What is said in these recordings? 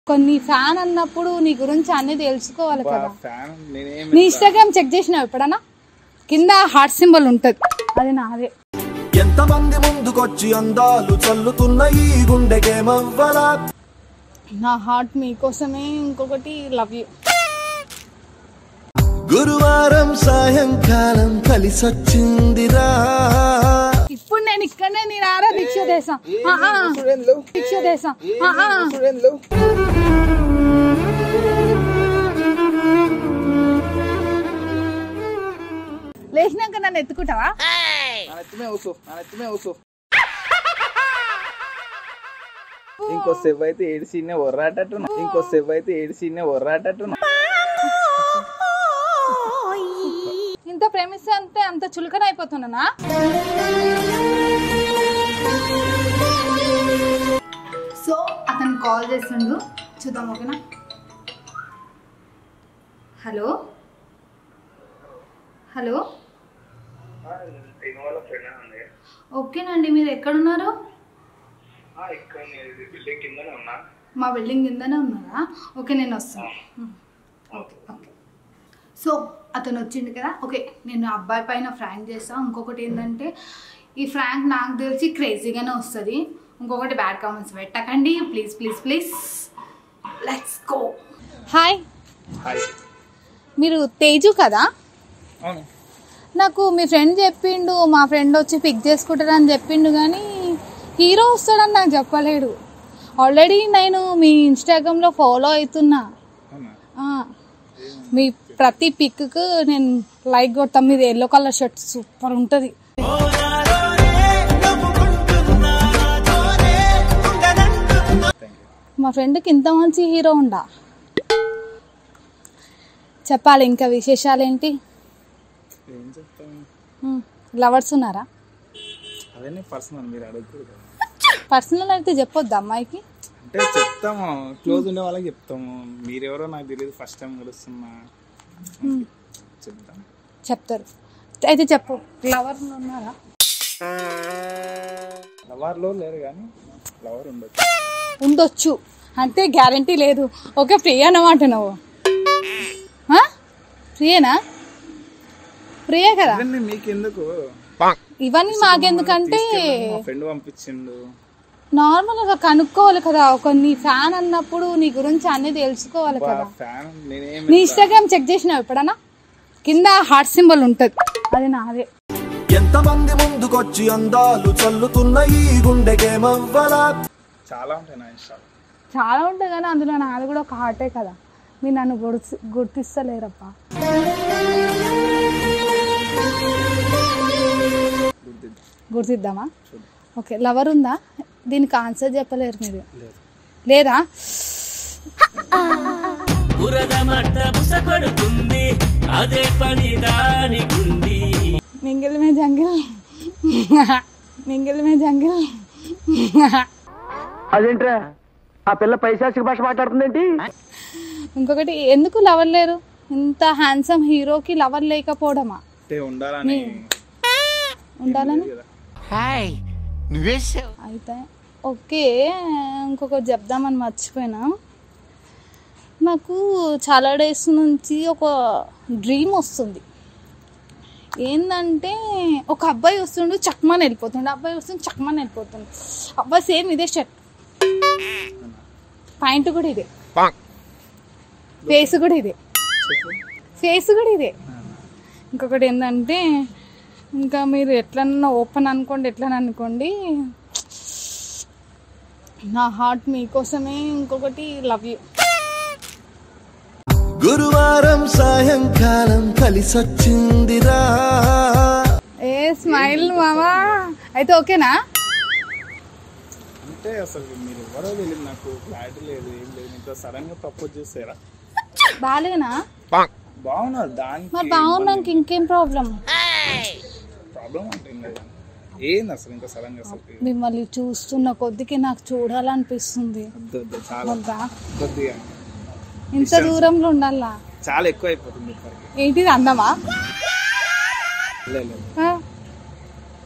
కొన్ని ఫ్యాన్ అన్నప్పుడు నీ గురించి అన్ని తెలుసుకోవాలి కదా ఫ్యాన్ నేనేం నీ ఇన్స్టాగ్రామ్ చెక్ చేసినావు ఎప్పుడన్నా కింద హార్ట్ సింబల్ ఉంటది అది నాదే ఎంతమంది ముందుకొచ్చి అందాలు చల్లుతున్న ఈ గుండెకేమవ్వలా నా హార్ట్ మీకోసమే ఇంకొకటి లవ్ యూ గురువారం సాయంకాలం కలిసొచ్చిందిరా ఇప్పుడు నేను ఇక్కడనే నేను ఆరా దీక్ష దేశం దీక్ష దేశం లేచినాక నన్ను ఎత్తుకుంటావా నా ఎత్తుమే ఊసు నా ఎత్తుమే ఊసు ఇంకో సెవ్ అయితే ఏడు సీనే ఒర్రాటట్టు ఇంకో సెవ్ అయితే ఏడు సీనే ఒర్రాటట్టు ఇంత ప్రేమిస్తే అంతే అంత చులకన అయిపోతున్నానా సో అతను కాల్ చేస్తుండు చూద్దాం ఓకేనా హలో హలో ఓకేనండి మీరు ఎక్కడున్నారు మా బిల్డింగ్ కిందనే ఉన్నారా ఓకే నేను వస్తాను ఉమ్. ఓకే ఓకే సో అతను వచ్చిండు కదా ఓకే నేను అబ్బాయి పైన ఫ్రాంక్ చేస్తాను ఇంకొకటి ఏంటంటే ఈ ఫ్రాంక్ నాకు తెలిసి క్రేజీగానే వస్తుంది ఇంకొకటి బ్యాడ్ కామెంట్స్ పెట్టకండి please please please let's go hi hi మీరు తేజు కదా అవును నాకు మీ ఫ్రెండ్ చెప్పిండు మా ఫ్రెండ్ వచ్చి పిక్ చేసుకుంటారని చెప్పిండు కానీ హీరో వస్తాడని నాకు చెప్పలేడు ఆల్రెడీ నేను మీ ఇన్స్టాగ్రామ్లో ఫాలో అవుతున్నా అవునా ఆ, మీ ప్రతి పిక్కు నేను లైక్ కొడతాం మీది ఎల్లో కలర్ షర్ట్ సూపర్ ఉంటుంది థ్యాంక్ యూ మా ఫ్రెండ్కి ఇంత మంచి హీరో ఉండా చెప్పాలి ఇంకా విశేషాలు ఏంటి ఏం చెప్తాం లవర్స్ ఉన్నారా అవన్నీ పర్సనల్ మీరు అడగకూడదు పర్సనల్ అయితే చెప్పొద్దు అమ్మాయికి అంటే చెప్తాము క్లోజ్ ఉండే వాళ్ళకి చెప్తాము మీరెవరో నాకు తెలియదు ఫస్ట్ టైం కలుస్తున్నా చెప్తాం చెప్తారు అయితే చెప్పు లవర్ ఉన్నారా లవర్లో లేరు కానీ లవర్ ఉండొచ్చు ఉండొచ్చు అంటే గ్యారంటీ లేదు ఓకే ఫ్రీ అన్నమాట నువ్వు ఆ? ఫ్రీయేనా ఫ్రీయే కదా ఇవన్నీ మీకెందుకు ఇవన్నీ మాకెందుకంటే తీసుకెళ్ళాము, మా ఫ్రెండ్ పంపించిండు నార్మల్గా కనుక్కోవాలి కదా ఒక నీ ఫ్యాన్ అన్నప్పుడు నీ గురించి అన్ని తెలుసుకోవాలి కదా ఫ్యాన్ నేనేం నీ ఇన్స్టాగ్రామ్ చెక్ చేసినావు ఎప్పుడన్నా కింద హార్ట్ సింబల్ ఉంటది అది నాదే ఎంతమంది ముందుకొచ్చి అందాలు చల్లుతున్న ఈ గుండెకేమవ్వలా చాలా ఉంటాయి నా ఇష్టాలు చాలా ఉంటుంది కానీ అందులో నాది కూడా ఒక హార్టే కదా మీరు నన్ను గుర్తి గుర్తిస్తలేరప్ప గుర్తిద్దాం గుర్తిద్దామా చూద్దాం ఓకే లవర్ ఉందా దీనికి ఆన్సర్ చెప్పలేరు మీరు లేదు లేదా బురద మట్ట బుసకొడుతుంది అదే పని దానికుంది మింగిల్ మే జంగిల్ మింగిల్ మే జంగిల్ అదేంట్రా ఆ పిల్ల పైశాచిక భాష మాట్లాడుతుందేంటి ఇంకొకటి ఎందుకు లవర్ లేరు ఇంత హ్యాండ్సమ్ హీరోకి లవర్ లేకపోవడమా అంటే ఉండాలని ఉండాలని కదా అయితే ఓకే ఇంకొకటి చెప్దామని మర్చిపోయినా నాకు చాలా డేస్ నుంచి ఒక డ్రీమ్ వస్తుంది ఏంటంటే ఒక అబ్బాయి వస్తుండు చక్మని వెళ్ళిపోతుండు అబ్బాయి వస్తుండు చక్మని వెళ్ళిపోతుండు అబ్బాయి సేమ్ ఇదే షర్ట్ పాయింట్ కూడా ఇదే ఫేస్ కూడా ఇదే ఫేస్ కూడా ఇదే ఇంకొకటి ఏంటంటే ఇంకా మీరు ఎట్లన్నా ఓపెన్ అనుకోండి ఎట్లని అనుకోండి నా హార్ట్ మీకోసమే ఇంకొకటి లవ్ యూ గురువారం సాయంకాలం కలిసొచ్చిందిరా ఏ స్మైల్ మామా అయితే ఓకేనా అంటే అసలు మీరు ఎవరో తెలియదు నాకు క్లారిటీ లేదు ఏం లేదు మీతో సడన్ గా ప్రపోజ్ చేసారా బాగాలేనా బాగున్నారు దానికి మరి బాగున్నాక ఇంకేం ప్రాబ్లం ప్రాబ్లం అంటే ఏం లేదు ఏంది అసలు ఇంకా సడన్ గా అసలు మిమ్మల్ని చూస్తున్న కొద్దికి నాకు చూడాలనిపిస్తుంది వద్దు వద్దు చాలా వద్దా కొద్దిగా ఇంత దూరంలో ఉండాలా చాలా ఎక్కువ అయిపోతుంది ఇప్పటికి ఏంటిది అందమా లేదు ఆ?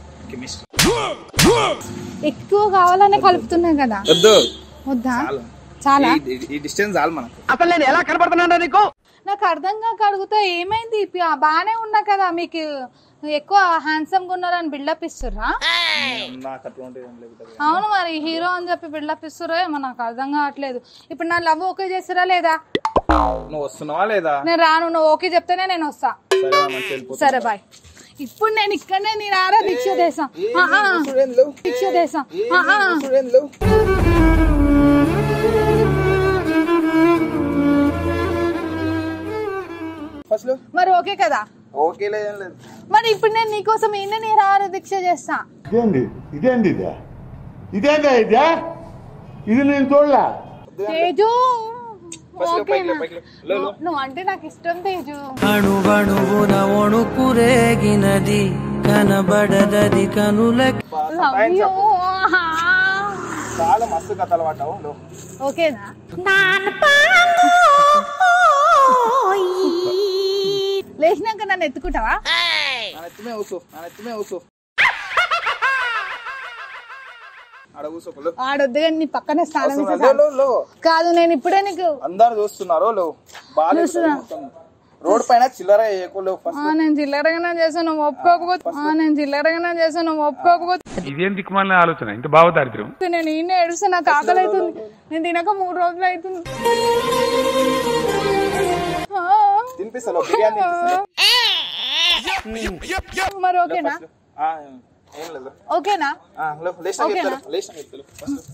కెమిస్ట్రీ ఎక్కువ కావాలనే కలుపుతున్నా కదా వద్దు వద్దా చాలు చాలా ఈ- ఈ డిస్టెన్స్ చాలు మనకు అసలు నేను ఎలా కనబడుతున్నాను నీకు నాకు అర్థం కాక అడుగుతా ఏమైంది ఇప్పి- ఆ, బాగానే ఉన్నా కదా మీకు ఎక్కువ హ్యాండ్సమ్ గా ఉన్నారని బిల్డప్ ఇస్తుర్రా నాకు అట్లా ఉంటుంది ఏం లేదు అవును మరి హీరో అని చెప్పి బిల్డప్ ఇస్తుర్రా ఏమో నాకు అర్థం కావట్లేదు ఇప్పుడు నా లవ్ ఓకే చేస్తురా లేదా నువ్వు వస్తున్నావా లేదా నేను రాను నువ్వు ఓకే చెప్తేనే నేను వస్తా సరే మంచి వెళ్ళిపోతా సరే బాయ్ ఇప్పుడు నేను ఇక్కడనే నేను ఆరా దీక్ష దేశం దీక్ష దేశం ఫస్ట్ మరి ఓకే కదా ఓకే లేదు ఏం లేదు మరి ఇప్పుడు నేను నీకోసం ఈయన నేను ఆరా దీక్ష చేస్తా ఇదేంది ఇదేంది ఇదే ఇదేందా ఇదే ఇది నేను చూడలే తేజు ఫస్ట్ పైకి ఓకేనా లే, పైకి లే. లో, లో. నువ్వు అంటే నాకు ఇష్టం తేజు అణువణువున వణుకురేగినది కనబడదది కనులకి లవ్ యూ చాలా మస్తు కథలు పడ్డావు లో. ఓకేనా లేచినాక నన్ను ఎత్తుకుంటావా నా ఎత్తుమే కూసో నా ఎత్తుమే కూసో ఆడ కూసో లో. ఆడొద్దు కానీ నీ పక్కనే స్నానం అవసరం చేసి లేదు, లో, లో. కాదు నేను ఇప్పుడే నీకు అందరు చూస్తున్నారు లో బాగా రోడ్ పైన చిల్లర వేయకూడదు ఫస్ట్ ఆ, నేను చిల్లరగానే చేశాను నువ్వు ఒప్పుకోకపోతే ఆ, నేను చిల్లరగానే చేశాను నువ్వు ఒప్పుకోకపోతే ఇదేం దిక్కుమాలిన ఆలోచన ఇంత భావ దారిద్ర్యం నేను ఈయన ఏడుస్తే నాకు ఆకలి అవుతుంది నేను తినక మూడు రోజులు అవుతుంది ఆ, తినిపిస్తా బిర్యానీ తినిపిస్తా మరి ఓకేనా ఆ, ఏం లేదు ఓకేనా ఆ, లో, లేచినాక ఓకేనా? చెప్తాను లేచినాక చెప్తాను ఫస్ట్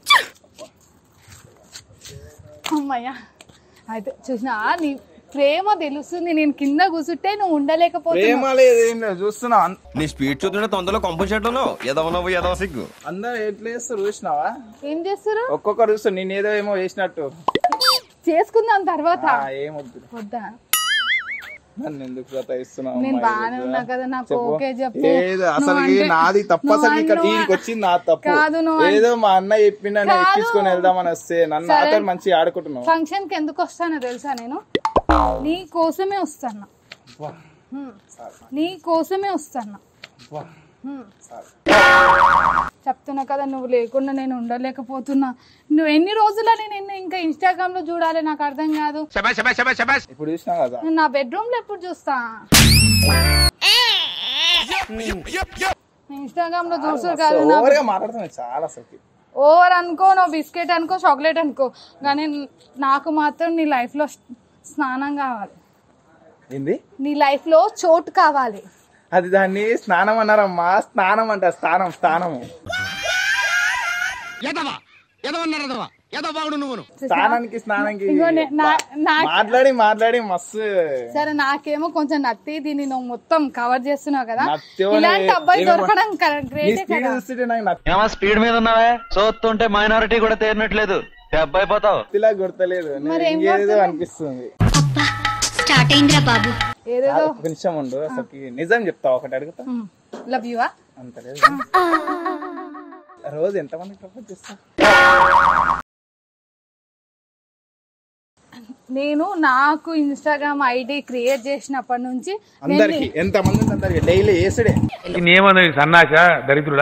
అమ్మయ్యా అయితే చూసినా నీ ప్రేమ తెలుస్తుంది నేను కింద కూర్చుంటే నువ్వు ఉండలేకపోతున్నావు ప్రేమ లేదు ఏం లేదు చూస్తున్నా అన్- నీ స్పీడ్ చూస్తుంటే తొందరలో కంపు చెట్టును ఎదవ నవ్వు ఎదవ సిగ్గు అందరు ఎట్లా చేస్తారు చూసినావా ఏం చేస్తారు ఒక్కొక్కరు చూస్తారు నేను ఏదో ఏమో చేసినట్టు చేసుకుందాం తర్వాత ఆ, ఏం వద్దు వద్దా నన్ను ఎందుకు సతాయిస్తున్నావు నేను అమ్మాయి బాగానే దగ్గర? ఉన్నా కదా నాకు చెప్పు. ఓకే చెప్పు ఏదో అసలు నువ్వు అంటే- నాది తప్పు అసలు నువ్వు ఇక్కడ అను- దీనికి వచ్చింది నా తప్పు కాదు నువ్వు అన్- ఏదో మా అన్న చెప్పిన నేను కాదు. ఎక్కించుకొని వెళ్దామని వస్తే నన్ను సరే. నాతో మంచిగా ఆడుకుంటున్నావు ఫంక్షన్ కి ఎందుకు వస్తానో తెలుసా నేను నీ కోసమే వస్తాను వా. నీ కోసమే వస్తాను వా. చెప్తున్నా కదా నువ్వు లేకుండా నేను ఉండలేకపోతున్నా నువ్వు ఎన్ని రోజులని నిన్ను ఇంకా ఇన్స్టాగ్రామ్ లో చూడాలి నాకు అర్థం కాదు ఇప్పుడు చూసినా కదా నేను నా బెడ్రూమ్ లో ఎప్పుడు చూస్తా ఇన్స్టాగ్రామ్ లో చూస్తారు కదా నా ఓవర్గా మాట్లాడుతున్నావు చాలా అసలు ఓవర్ అనుకో నువ్వు బిస్కెట్ అనుకో చాక్లెట్ అనుకో కానీ నాకు మాత్రం నీ లైఫ్ లో స్నానం కావాలి ఏంది నీ లైఫ్ లో చోటు కావాలి అది దాన్ని స్నానం అన్నారమ్మా స్నానం అంట స్నానం స్నానము ఎదవా ఎదవన్నారు ఎదవా ఎదవ బాగుడు నువ్వును స్నానానికి స్నానానికి ఇగో నే- నా- నా- మాట్లాడి మాట్లాడి మస్తు సరే నాకేమో కొంచెం నత్తి దీన్ని నువ్వు మొత్తం కవర్ చేస్తున్నావు కదా నత్తేమో ఇలాంటి అబ్బాయి ఏమో- దొరకడం నీ గ్రేటే స్పీడ్ కదా చూస్తుంటే నాకు ఏమా స్పీడ్ మీద ఉన్నావే చూస్తుంటే మైనారిటీ కూడా తేరినట్లేదు అయిపోతావు నత్తిలా గుర్తలేదు మరి ఏం ఇంకేదో కొడుతున్నావు? అనిపిస్తుంది స్టార్ట్ అయిందిరా బాబు ఏదేదో ఒక నిమిషం ఉండు అసలు నిజం చెప్తా ఒకటి అడుగుతా లవ్ యూవా అంత లేదు రోజు ఎంతమంది ప్రపోజ్ చేస్తా నేను నాకు ఇన్స్టాగ్రామ్ ఐడి క్రియేట్ చేసినప్పటి నుంచి నేను అందరికి ఎంత మంది ఉంది అందరికి డైలీ వేసుడే నేమన్నది సన్నాస దరిద్రుడా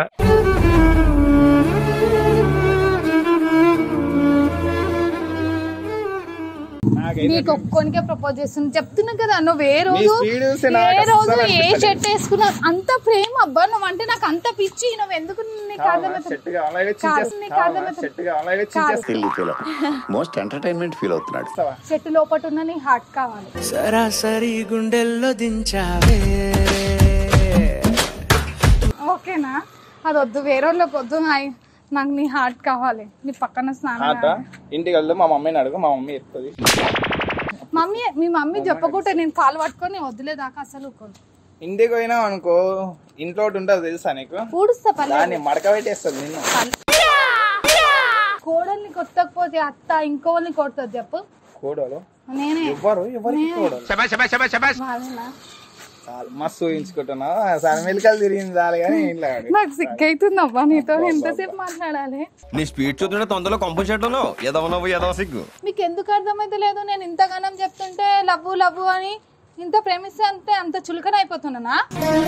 నాకైతే నీకు ఒక్కొనికే ప్రపోజ్ చేస్తున్నా చెప్తున్నా కదా నువ్వు ఏ రోజు speed చూస్తే ఏ నాకు రోజు అస్సలు ఏ అనిపించలేదు. షర్ట్ వేసుకున్నా అంత ప్రేమ అబ్బా నువ్వు అంటే నాకు అంత పిచ్చి నువ్వు ఎందుకు నీకు అర్థమవుతుంది సెట్ గా అలాగే కాదు, నీకు అర్థమవుతుంది. సెట్ గా అలాగే కాదు. చించేస్తా మోస్ట్ ఎంటర్టైన్మెంట్ ఫీల్ అవుతున్నాడు చెట్టు లోపల ఉన్న నీ హార్ట్ కావాలి సరాసరి గుండెల్లో దించావే ఓకేనా అది వద్దు వేరే వాళ్ళకి వద్దు హాయ్ నాకు నీ హార్ట్ కావాలి నీ పక్కన స్నానం ఆట కావాలి. ఇంటికి వెళ్తే మా మమ్మీని అడుగు మా మమ్మీ చెప్తుంది మమ్మీ మీ మమ్మీ చెప్పకుంటే నేను కాలు పట్టుకొని వదిలేదాకా అసలు ఊరుకోను. ఇంటికి పోయినావు అనుకో ఇంట్లో ఒకటి ఉంటుంది తెలుసా నీకు పూడుస్తా పర్లేదు దాన్ని మడక పెట్టేస్తుంది నిన్ను కోడల్ని కొట్టకపోతే అత్త ఇంకోళ్ళని కొడుతుంది చెప్పు కోడలు నేనే ఎవ్వరు ఎవరికి కోడలు వాళ్ళేనా? చాలు మస్తు ఊహించుకుంటున్నావు సరే మెలికలు తిరిగింది చాలు కానీ ఇంట్లో ఆడు. నాకు సిగ్గైతుంది అబ్బా నీతో ఎంతసేపు మాట్లాడాలి నీ స్పీడ్ చూస్తుంటే తొందరలో కంపు చెట్టును ఎదవ నవ్వు ఎదవ సిగ్గు మీకు ఎందుకు అర్థమైతే లేదు నేను ఇంతగానం చెప్తుంటే లవ్వు లవ్వు అని ఇంత ప్రేమిస్తే అంతే అంత చులకన అయిపోతున్నానా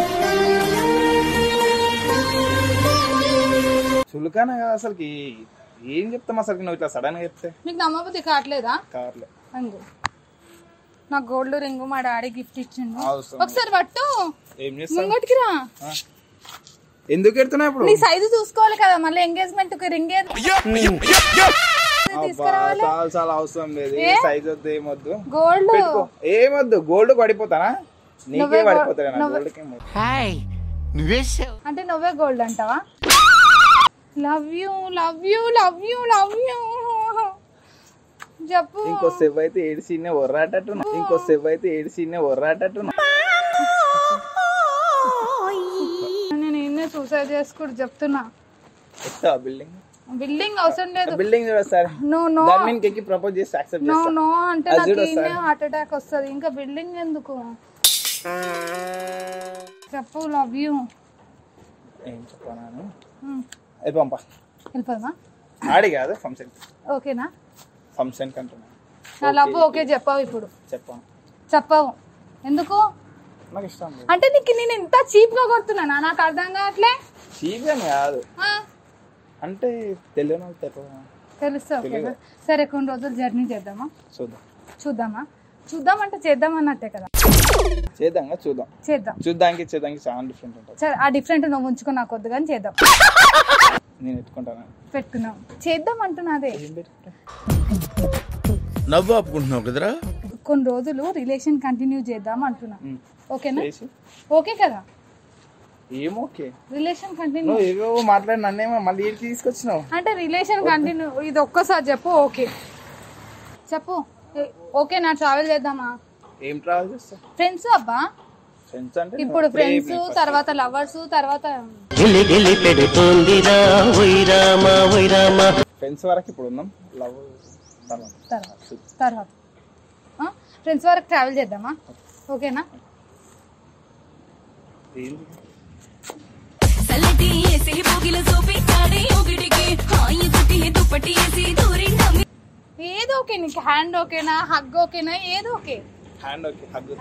చులకన కదా అసలుకి ఏం చెప్తాం అసలు నువ్వు ఇట్లా సడన్ గా చెప్తే మీకు నమ్మబుద్ధి కావట్లేదా కార్లే అంగు నా గోల్డ్ రింగ్ మా డాడీ గిఫ్ట్ ఇచ్చిండు అవసరం ఒకసారి పట్టు ఏం చేస్తావు ముంగటికి రా ఎందుకు ఎడుతున్నావు ఇప్పుడు నీ సైజు చూసుకోవాలి కదా మళ్ళీ ఎంగేజ్మెంట్ కి రింగ్ అబ్బా, తీసుకురావాలి చాలా చాలా అవసరం లేదు ఏ? సైజ్ వద్దు ఏమొద్దు గోల్డ్ పెట్టుకో ఏమొద్దు గోల్డ్ పడిపోతానా నీకే నువ్వే గో- పడిపోతా నువ్వే- గోల్డ్ కి అంటే నువ్వే గోల్డ్ అంటావా love you love you love you love you చెప్పు ఇంకో సెవ్ అయితే ఏడిసినే ఒర్రాటట్టు ఇంకో సెవ్ అయితే ఏడిసినే ఒర్రాటట్టు నేను ఎన్నే సూసైడ్ చేసుకుంటూ చెప్తున్నా ఎత్తా బిల్డింగ్ బిల్డింగ్ అవసరం లేదు బిల్డింగ్ చూడ సార్ నో నో దాని మీదకి ఎక్కి ప్రపోజ్ చేసి యాక్సెప్ట్ నో చేస్తా నో అంటే అది నాకు చూడు ఈయనే ఒకసారి. హార్ట్ అటాక్ వస్తుంది ఇంకా బిల్డింగ్ ఎందుకు చెప్పు లవ్ యూ ఏం చెప్పాను అది పంప వెళ్ళిపోదామా ఆడి కాదు ఫంక్షన్ ఓకేనా ఫంక్షన్ కంటున్నా నా లవ్ ఓకే చెప్పావు ఇప్పుడు చెప్పాను చెప్పావు ఎందుకు నాకు ఇష్టం లేదు అంటే నీకు నేను ఎంత చీప్ గా కొడుతున్నానా నాకు అర్థం కావట్లే చీప్గా కాదు ఆ, అంటే తెలియని వాళ్ళు తెలియదు తెలుస్తా ఓకేనా సరే కొన్ని రోజులు జర్నీ చేద్దామా చూద్దాం చూద్దామా చూద్దామంటే చేద్దాం అన్నట్టే కదా చేద్దాం చూద్దాం చేద్దాం చూద్దానికి చేద్దానికి చాలా డిఫరెంట్ ఉంటుంది సరే ఆ డిఫరెంట్ నువ్వు ఉంచుకో నాకు వద్దు కానీ చేద్దాం నేను ఎత్తుకుంటాను పెట్టుకున్నాం చేద్దాం అంటున్నా అదే ఏం పెట్టుకుంటా నవ్వు ఆపుకుంటున్నావు కదరా కొన్ని రోజులు రిలేషన్ కంటిన్యూ చేద్దాం అంటున్నా ఓకేనా చేసి ఓకే కదా ఏం ఓకే రిలేషన్ కంటిన్యూ నువ్వు ఏవేవో మాట్లాడి నన్నేమో మళ్ళీ ఇంటికి తీసుకొచ్చినావు అంటే రిలేషన్ కంటిన్యూ ఇది ఒక్కసారి చెప్పు ఓకే చెప్పు ఏ- ఓకే నా ట్రావెల్ చేద్దామా ఏం ట్రావెల్ చేస్తావు ఫ్రెండ్స్ అబ్బా ఫ్రెండ్స్ అంటే ఇప్పుడు ఫ్రెండ్స్ తర్వాత లవర్స్ తర్వాత గిలి గిలి పెడుతోందిరా ఒయ్రామా ఒయ్రామా ఫ్రెండ్స్ వరకు ఇప్పుడు ఉన్నాం లవ్ తర్వాత తర్వాత తర్వాత ఫ్రెండ్స్ వరకు ట్రావెల్ చేద్దామా ఓకేనా ఏంది సల్లటి ఏసి పోగిల సోపి కాడే ఒకటికి హాయి తుటి దుప్పటి ఏసి దూరిండా ఏదో ఓకే నీకు హ్యాండ్ ఓకేనా హగ్ ఓకేనా ఏదో okay hand okay hug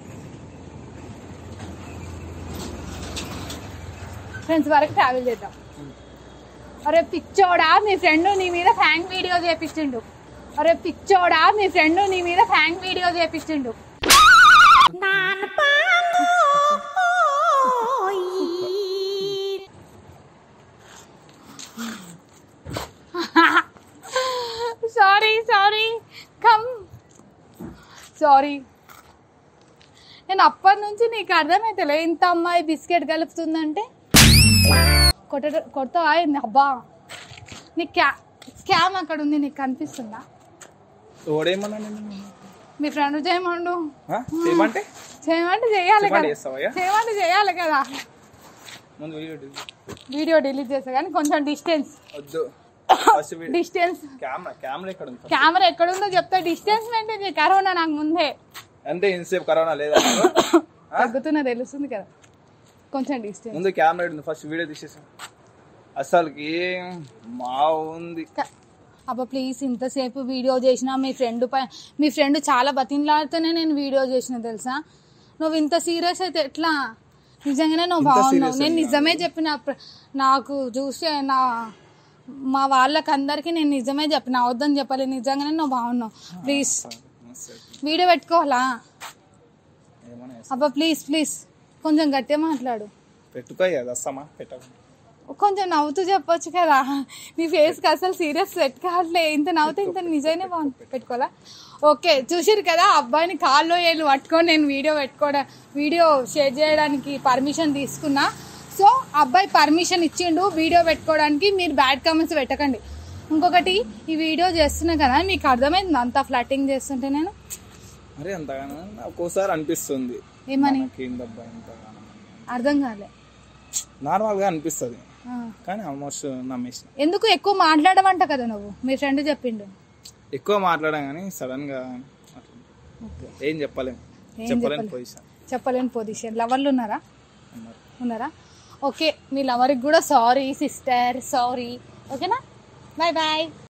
friends వరకు ట్రావెల్ చేద్దాం అరే పిచ్చోడా మీ ఫ్రెండ్ నీ మీద ఫ్యాంక్ వీడియో చేపించిండు అరే పిచ్చోడా మీ ఫ్రెండ్ నీ మీద ఫ్యాంక్ వీడియో చేపించిండు సారీ సారీ కమ్ సారీ నేను అప్పటి నుంచి నీకు అర్థమైతలే ఇంత అమ్మాయి బిస్కెట్ కలుపుతుందంటే కొట్ట కొడతావా ఏంది అబ్బా నీ క్యా స్కామ్ అక్కడ ఉంది నీకు కనిపిస్తుందా ఓడేమన్నా నేను మీ ఫ్రెండ్ చేయమండు ఆ? చేయమంటే చేయమంటే చేయాలి చేయమంటే కదా చేస్తావయ్యా? చేయమంటే చేయాలి కదా ముందు వీడియో delete. వీడియో డిలీట్ చేస్తా కానీ కొంచెం డిస్టెన్స్ వద్దు first video distance camera camera ఎక్కడ ఉంది కెమెరా ఎక్కడుందో చెప్తా డిస్టెన్స్ మెయింటైన్ చేయి కరోనా నాకు ముందే అంటే ఇంతసేపు కరోనా లేదా తగ్గుతున్నా తెలుస్తుంది కదా కొంచెం డిస్టెన్స్ ముందు కెమెరా ఉంది ఫస్ట్ వీడియో తీసేసాం అసలుకి ఏం మా ఉంది అబ్బా ప్లీజ్ ఇంతసేపు వీడియో చేసిన మీ ఫ్రెండ్ పై మీ ఫ్రెండ్ చాలా బతిన్లాడితేనే నేను వీడియో చేసిన తెలుసా నువ్వు ఇంత సీరియస్ అయితే ఎట్లా నిజంగానే నువ్వు ఇంత బాగున్నావు serious నేను అయినా? నిజమే చెప్పిన ప్ర- నాకు చూసే నా మా వాళ్ళకి అందరికీ నేను నిజమే చెప్పిన వద్దని చెప్పాలి నిజంగానే నువ్వు బాగున్నావు ప్లీజ్ వీడియో పెట్టుకోవాలా ఏమన్నా అబ్బా ప్లీజ్ ప్లీజ్ కొంచెం గట్టిగా మాట్లాడు పెట్టుకో కదా వస్తామా పెట్టకు కొంచెం నవ్వుతూ చెప్పొచ్చు కదా నీ ఫేస్కి అసలు సీరియస్ సెట్ కావట్లే ఇంత నవ్వుతే ఇంత నిజమే బాగుంది పెట్టుకోవాలా ఓకే చూసిరు కదా అబ్బాయిని కాల్లో ఏళ్ళు పట్టుకొని నేను వీడియో పెట్టుకోవడం వీడియో షేర్ చేయడానికి పర్మిషన్ తీసుకున్నా సో అబ్బాయి పర్మిషన్ ఇచ్చిండు వీడియో పెట్టుకోవడానికి మీరు బ్యాడ్ కామెంట్స్ పెట్టకండి ఇంకొకటి ఈ వీడియో చేస్తున్నా కదా మీకు అర్థమైంది అంతా ఫ్లటింగ్ చేస్తుంటే నేను అరే అంతగానో ఒక్కోసారి అనిపిస్తుంది ఏమని మనకేందబ్బా ఇంతగానో అర్థం కాలే నార్మల్గా అనిపిస్తుంది ఆ. కానీ ఆల్మోస్ట్ నమ్మేసిన ఎందుకు ఎక్కువ మాట్లాడమంట కదా నువ్వు మీ ఫ్రెండ్ చెప్పిండు ఎక్కువ మాట్లాడాం కానీ సడన్ గా అట్లా. ఏం చెప్పలేం ఏం చెప్పలేని చెప్పలేం. పొజిషన్ చెప్పలేని పొజిషన్ లవర్లు ఉన్నారా ఉన్నారా ఓకే మీ లవర్కి కూడా సారీ సిస్టర్ సారీ ఓకేనా బాయ్ బాయ్